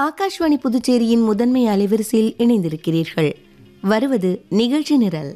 ஆகாஷ்வாணி புதுச்சேரியின் முதன்மை அலைவரிசையில் இணைந்திருக்கிறீர்கள் வருவது நிகழ்ச்சி நிரல்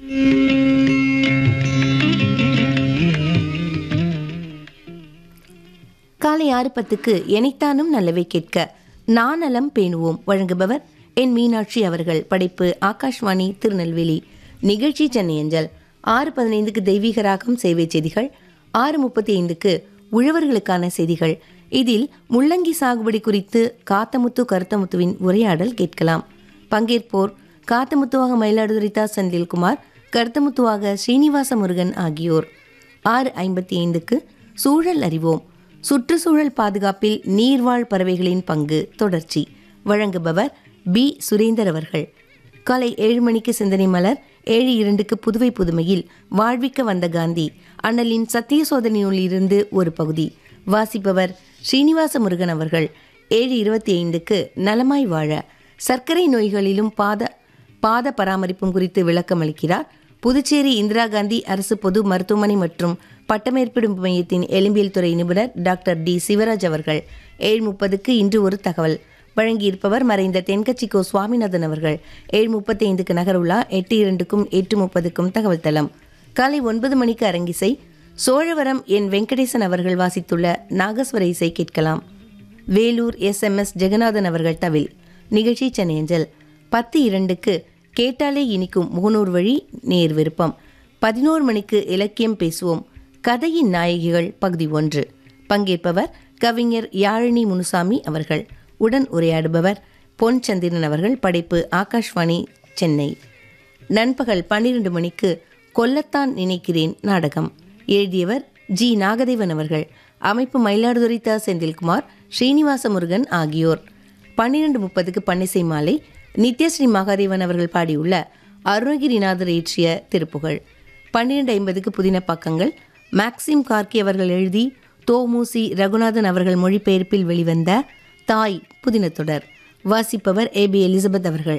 காலை ஆறு பத்துக்கு எனைத்தானும் நல்லவை கேட்க நானலம் பேணுவோம் வழங்குபவர் என் மீனாட்சி அவர்கள் படைப்பு ஆகாஷ்வாணி திருநெல்வேலி நிகழ்ச்சி சென்னை அஞ்சல் ஆறு பதினைந்துக்கு தெய்வீக ராகம் சேவை செய்திகள் ஆறு முப்பத்தி ஐந்துக்கு உழவர்களுக்கான செய்திகள் இதில் முள்ளங்கி சாகுபடி குறித்து காத்தமுத்து கருத்தமுத்துவின் உரையாடல் கேட்கலாம் பங்கேற்போர் காத்தமுத்துவாக மயிலாடுதுறை தா செந்தில்குமார் கருத்தமுத்துவாக ஸ்ரீனிவாச முருகன் ஆகியோர் ஆறு ஐம்பத்தி ஐந்துக்கு சூழல் அறிவோம் சுற்றுச்சூழல் பாதுகாப்பில் நீர்வாழ் பறவைகளின் பங்கு தொடர்ச்சி வழங்குபவர் பி சுரேந்தர் அவர்கள் காலை ஏழு மணிக்கு சிந்தனை மலர் ஏழு இரண்டுக்கு புதுவை புதுமையில் வாழ்விக்க வந்த காந்தி அண்ணலின் சத்திய சோதனையுள் இருந்து ஒரு பகுதி வாசிப்பவர் ஸ்ரீனிவாச முருகன் அவர்கள் ஏழு இருபத்தி ஐந்துக்கு நலமாய் வாழ சர்க்கரை நோய்களிலும் பாத பாத பராமரிப்பும் குறித்து விளக்கம் அளிக்கிறார் புதுச்சேரி இந்திரா காந்தி அரசு பொது மருத்துவமனை மற்றும் பட்டமேற்படும் மையத்தின் எலும்பியல் துறை நிபுணர் டாக்டர் டி சிவராஜ் அவர்கள் ஏழு முப்பதுக்கு இன்று ஒரு தகவல் வழங்கியிருப்பவர் மறைந்த தென்கட்சி கோ சுவாமிநாதன் அவர்கள் ஏழு முப்பத்தி ஐந்துக்கு நகருலா எட்டு இரண்டுக்கும் எட்டு முப்பதுக்கும் தகவல் தளம் காலை ஒன்பது மணிக்கு அரங்கிசை சோழவரம் என் வெங்கடேசன் அவர்கள் வாசித்துள்ள நாகஸ்வர இசை கேட்கலாம் Vellore S M S Jagannathan அவர்கள் தவில் நிகழ்ச்சி சென்னையஞ்சல் பத்து இரண்டுக்கு கேட்டாலே இனிக்கும் முகநூர் வழி நேர் விருப்பம் பதினோரு மணிக்கு இலக்கியம் பேசுவோம் கதையின் நாயகிகள் பகுதி ஒன்று பங்கேற்பவர் கவிஞர் யாழினி முனுசாமி அவர்கள் உடன் உரையாடுபவர் பொன் சந்திரன் அவர்கள் படைப்பு ஆகாஷ்வாணி சென்னை நண்பகல் பன்னிரண்டு மணிக்கு கொல்லத்தான் நினைக்கிறேன் நாடகம் எழுதியவர் ஜி நாகதேவன் அவர்கள் அமைப்பு மயிலாடுதுறை த செந்தில்குமார் ஸ்ரீனிவாச முருகன் ஆகியோர் பன்னிரண்டு முப்பதுக்கு பன்னிசை மாலை நித்யஸ்ரீ மகாதேவன் அவர்கள் பாடியுள்ள அருணகிரிநாதர் இயற்றிய திருப்புகழ் பன்னிரண்டு ஐம்பதுக்கு புதின பக்கங்கள் மேக்சிம் கார்கி அவர்கள் எழுதி தோமுசி ரகுநாதன் அவர்கள் மொழிபெயர்ப்பில் வெளிவந்த தாய் புதின தொடர் வாசிப்பவர் ஏ பி எலிசபெத் அவர்கள்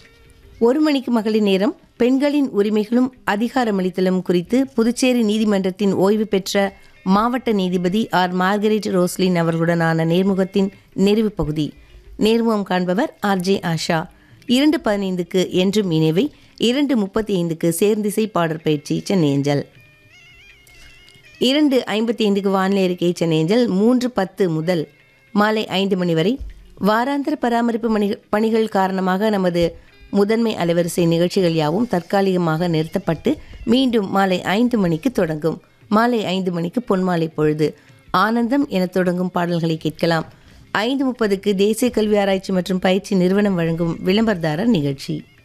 ஒரு மணிக்கு மகளிர் நேரம் பெண்களின் உரிமைகளும் அதிகாரமளித்தலும் குறித்து புதுச்சேரி நீதிமன்றத்தின் ஓய்வு பெற்ற மாவட்ட நீதிபதி ஆர் மார்கரெட் ரோஸ்லின் அவர்களுடனான நேர்முகத்தின் நிறைவு பகுதி நேர்முகம் காண்பவர் ஆர் ஜே ஆஷா இரண்டு பதினைந்துக்கு என்றும் இணைவை இரண்டு முப்பத்தி ஐந்துக்கு சேர்ந்திசை பாடற் பயிற்சி சென்னை அஞ்சல் இரண்டு ஐம்பத்தி ஐந்துக்கு வானிலை அறிக்கை சென்னை அஞ்சல் மூன்று பத்து முதல் மாலை ஐந்து மணி வரை வாராந்திர பராமரிப்பு மணிகள் பணிகள் காரணமாக நமது முதன்மை அலைவரிசை நிகழ்ச்சிகள் யாவும் தற்காலிகமாக நிறுத்தப்பட்டு மீண்டும் மாலை ஐந்து மணிக்கு தொடங்கும் மாலை ஐந்து மணிக்கு பொன்மாலை பொழுது ஆனந்தம் என தொடங்கும் பாடல்களை கேட்கலாம் ஐந்து முப்பதுக்கு தேசிய கல்வி ஆராய்ச்சி மற்றும் பயிற்சி நிறுவனம் வழங்கும் விளம்பரதாரர் நிகழ்ச்சி